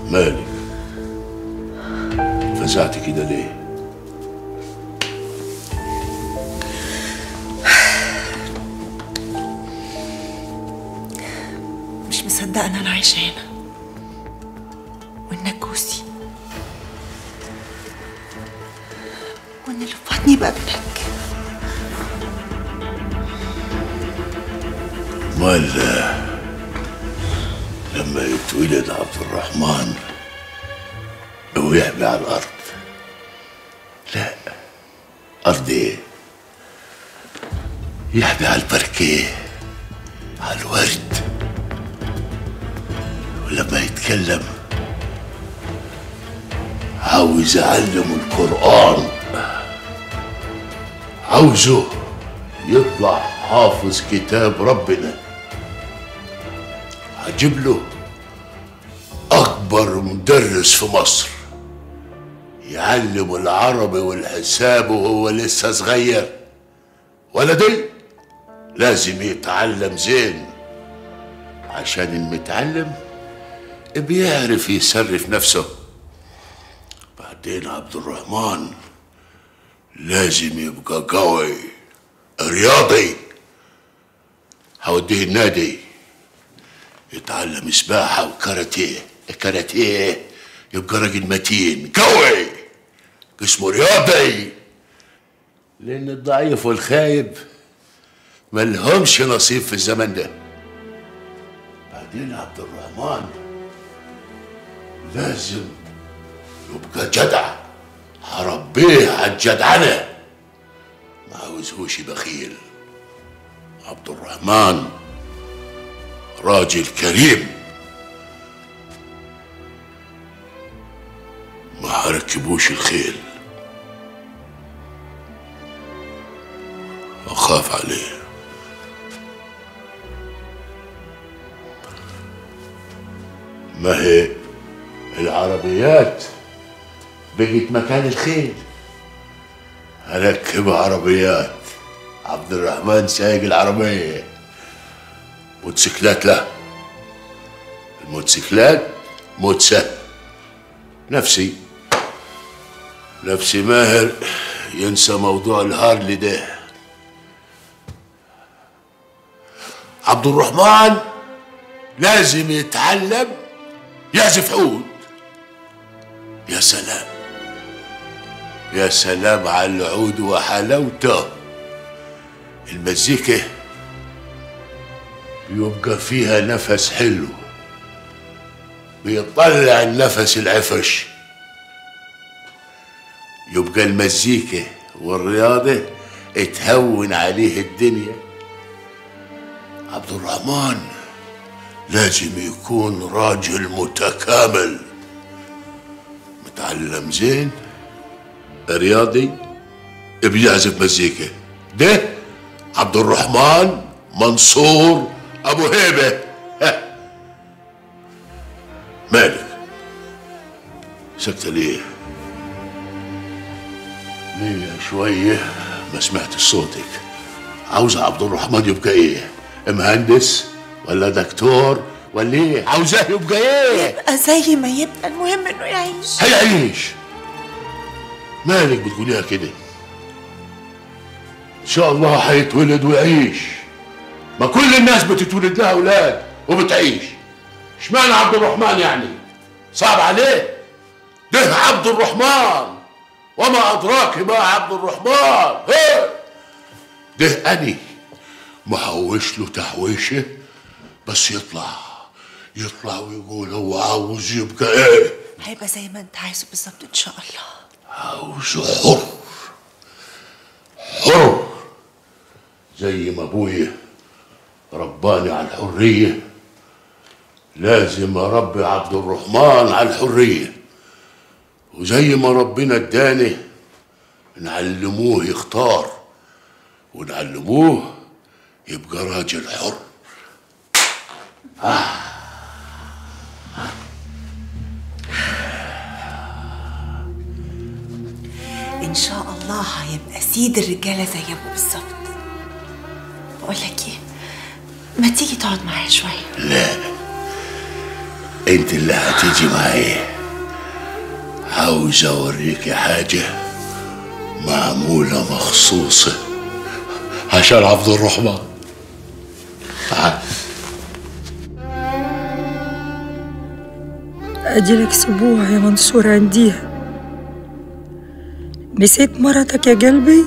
مالك فزعت كده ليه مش مصدقة إن أنا عايشة هنا وإنك جوزي وإن اللي في بطني بقى ابنك امال لما يتولد عبد الرحمن ويحبي على الارض لا ارض ايه يحبي على البركيه على الورد ولما يتكلم عاوز اعلمه القران عاوزه يطلع حافظ كتاب ربنا هجيب له اكبر مدرس في مصر يعلم العربي والحساب وهو لسه صغير ولدي لازم يتعلم زين عشان المتعلم بيعرف يصرف نفسه بعدين عبد الرحمن لازم يبقى قوي رياضي هوديه النادي يتعلم سباحة وكاراتيه كاراتيه يبقى راجل متين قوي جسمه رياضي لأن الضعيف والخايب ملهمش نصيب في الزمن ده بعدين عبد الرحمن لازم يبقى جدع هربيه على الجدعنة ما عاوزهوش بخيل عبد الرحمن راجل كريم ما هركبوش الخيل أخاف عليه ما هي العربيات بقت مكان الخيل هركب عربيات عبد الرحمن سايق العربية موتوسيكلات لا الموتوسيكلات موت سهل نفسي نفسي ماهر ينسى موضوع الهارلي ده عبد الرحمن لازم يتعلم يعزف عود يا سلام يا سلام على العود وحلاوته المزيكا بيبقى فيها نفس حلو بيطلع النفس العفش يبقى المزيكا والرياضة تهون عليه الدنيا عبد الرحمن لازم يكون راجل متكامل متعلم زين رياضي بيعزف مزيكا ده عبد الرحمن منصور ابو هيبه ها. مالك سكت ليه ليه شويه ما سمعت صوتك عاوز عبد الرحمن يبقى ايه مهندس ولا دكتور ولا ايه عاوزاه يبقى ايه يبقى زي ما يبقى المهم إنه يعيش هيعيش مالك بتقوليها كده ان شاء الله هيتولد ويعيش ما كل الناس بتتولد لها اولاد وبتعيش اشمعنى عبد الرحمن يعني صعب عليه ده عبد الرحمن وما ادراك ما عبد الرحمن هي. ده اني محوش له تحويشه بس يطلع يطلع ويقول هو عاوز يبقى ايه هيبقى زي ما أنت عايزه بالظبط إن شاء الله عاوز حر حر زي ما ابويا رباني على الحرية لازم اربي عبد الرحمن على الحرية وزي ما ربنا اداني نعلموه يختار ونعلموه يبقى راجل حر إن شاء الله هيبقى سيد الرجالة زي أبوه بالظبط بقول لك إيه ما تيجي تقعد معايا شوية لا انت اللي هتيجي معايا عاوز اوريكي حاجة معمولة مخصوصة عشان عبد الرحمن تعال أجيلك أسبوع يا منصور عنديها نسيت مرتك يا قلبي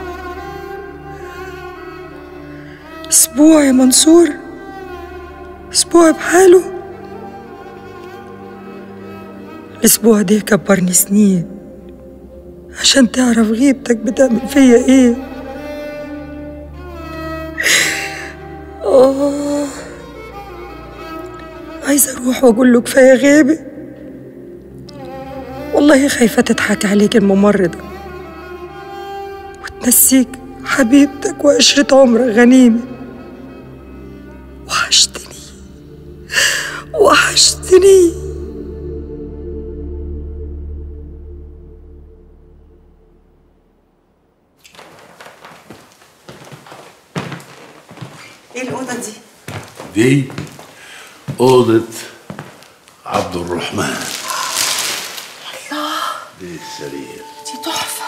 أسبوع يا منصور أسبوع بحاله الأسبوع ده كبرني سنين عشان تعرف غيبتك بتعمل فيا إيه آه عايزة أروح وأقول له كفاية غيبة والله خايفة تضحك عليك الممرضة وتنسيك حبيبتك وعشرة عمرك غنيمة وحشتني وحشتني ايه الأوضة دي؟ دي أوضة عبد الرحمن الله دي السرير دي تحفة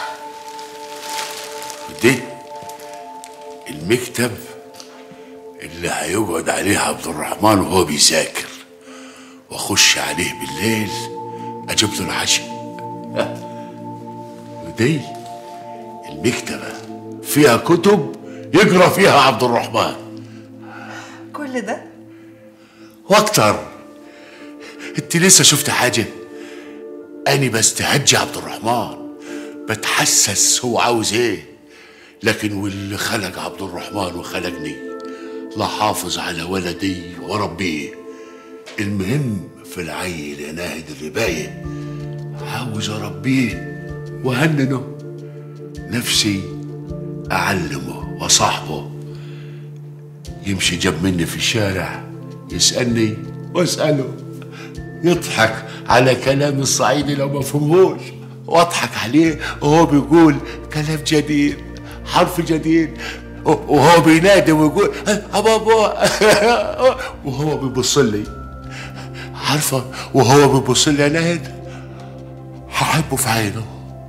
ده المكتب اللي هيقعد عليه عبد الرحمن وهو بيذاكر واخش عليه بالليل اجيب له العشاء ودي المكتبة فيها كتب يقرا فيها عبد الرحمن كل ده؟ واكتر انت لسه شفت حاجة اني بستهجي عبد الرحمن بتحسس هو عاوز ايه لكن واللي خلق عبد الرحمن وخلقني لا حافظ على ولدي وربيه المهم في العيل يا ناهد الرباية عاوز اربيه وهننه نفسي اعلمه وصاحبه يمشي جنب مني في الشارع يسألني واسأله يضحك على كلام الصعيدي لو ما فهموش واضحك عليه وهو بيقول كلام جديد حرف جديد وهو بينادي ويقول "أه، بابا وهو بيبص لي عارفه وهو بيبص لي يا ناهد هحبه في عينه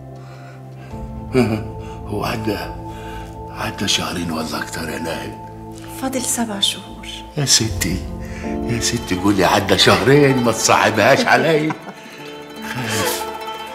هو عدى عدى شهرين ولا اكتر يا ناهد فاضل سبع شهور يا ستي يا ستي قولي عدى شهرين ما تصعبهاش علي خايف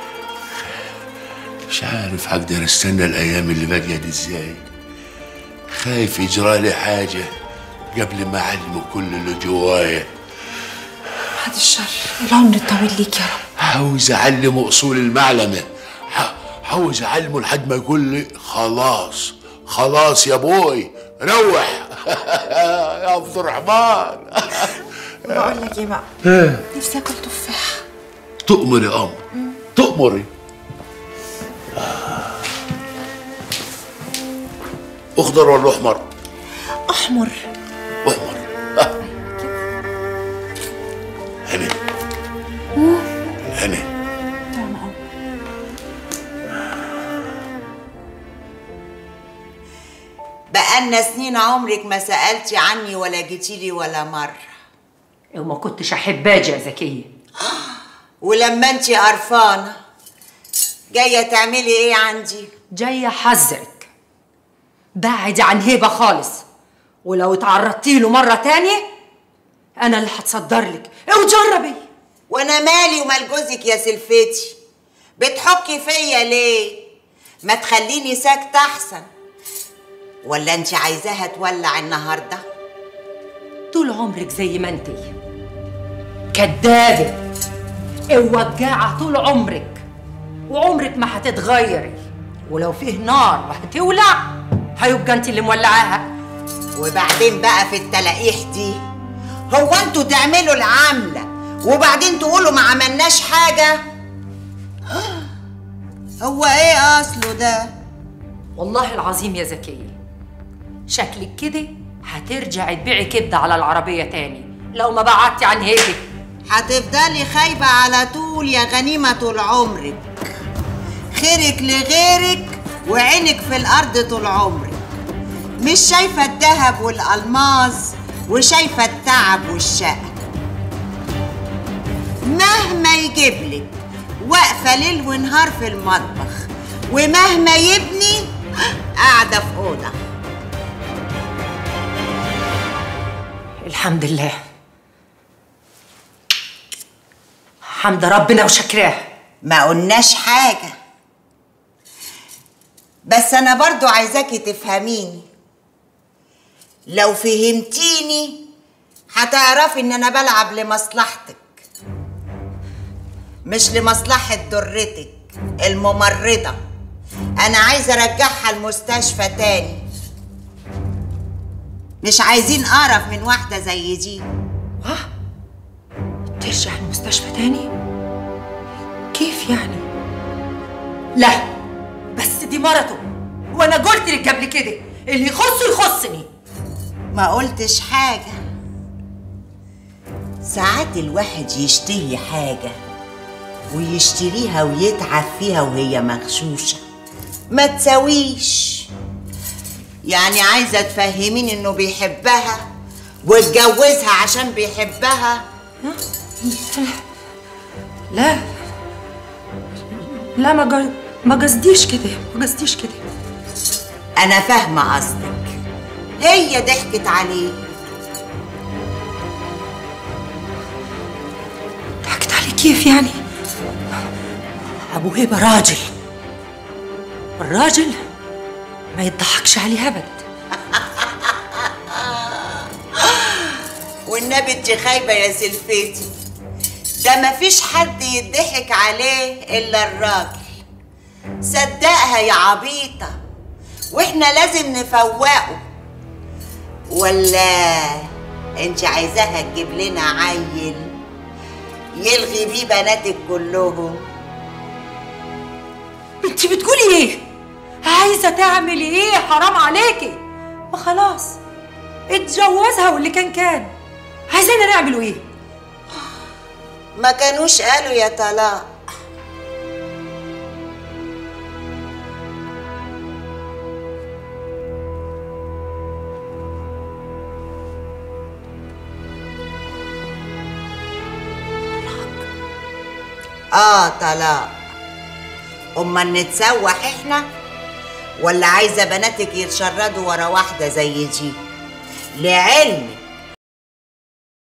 مش عارف هقدر استنى الايام اللي باقيه دي ازاي خايف يجرالي حاجه قبل ما اعلمه كل اللي جوايا بعد الشر العمر الطويل ليك يا رب عاوز اعلمه اصول المعلمه ح- عاوز اعلمه لحد ما يقول لي خلاص خلاص يا بوي روح يا عبد الرحمن بقول لك ايه بقى نفسي اكل تفاح تؤمري امر تؤمري اخضر ولا احمر احمر واحمر آه. هني هني بقالنا سنين عمرك ما سألتي عني ولا جيتيلي ولا مرة وما كنتش احب اجي يا زكيه ولما انتي قرفانة جاية تعملي ايه عندي جايه حذرك بعدي عن هيبه خالص ولو اتعرضتي له مره تانية انا اللي هتصدر لك وجربي وانا مالي ومال جوزك يا سلفتي بتحكي فيا ليه ما تخليني ساكتة احسن ولا انتي عايزاها تولع النهارده طول عمرك زي ما انتي كدابه وجاعه طول عمرك وعمرك ما هتتغيري ولو فيه نار وهتولع هيبقى انت اللي مولعاها وبعدين بقى في التلاقيح دي هو انتوا تعملوا العاملة وبعدين تقولوا ما عملناش حاجة هو ايه اصله ده والله العظيم يا زكية شكلك كده هترجعي تبيعي كبدة على العربية تاني لو ما بعدتي عن هيك هتفضلي خايبة على طول يا غنيمة طول عمرك خيرك لغيرك وعينك في الأرض طول عمرك مش شايفة الذهب والألماس وشايفة التعب والشقة مهما يجيبلك واقفة ليل ونهار في المطبخ ومهما يبني قاعدة في أوضة الحمد لله حمد ربنا وشكراه ما قلناش حاجة بس أنا برضو عايزاكي تفهميني لو فهمتيني هتعرفي إن أنا بلعب لمصلحتك مش لمصلحة درتك الممرضة أنا عايزة أرجعها المستشفى تاني مش عايزين قرف من واحدة زي دي ترجع المستشفى تاني كيف يعني لا بس دي مرته وانا قلت لك قبل كده اللي يخصه يخصني ما قلتش حاجة ساعات الواحد يشتهي حاجة ويشتريها ويتعب فيها وهي مغشوشة ما تساويش يعني عايزة تفهميني انه بيحبها واتجوزها عشان بيحبها لا لا ما جر... ما قصديش كده ما قصديش كده انا فاهمة قصدك هي ضحكت عليه ضحكت علي كيف يعني ابو هبه راجل الراجل ما يضحكش عليه ابد والنبي انت خايبة يا سلفتي ده مفيش حد يضحك عليه إلا الراجل صدقها يا عبيطة واحنا لازم نفوقه ولا انت عايزاها تجيب لنا عيل يلغي بيه بناتك كلهم انت بتقولي ايه عايزه تعملي ايه حرام عليكي ما خلاص اتجوزها واللي كان كان عايزانا نعملوا ايه ما كانوش قالوا يا طلاق اه طلاق اما نتسوح احنا ولا عايزه بناتك يتشردوا ورا واحده زي دي لعلمك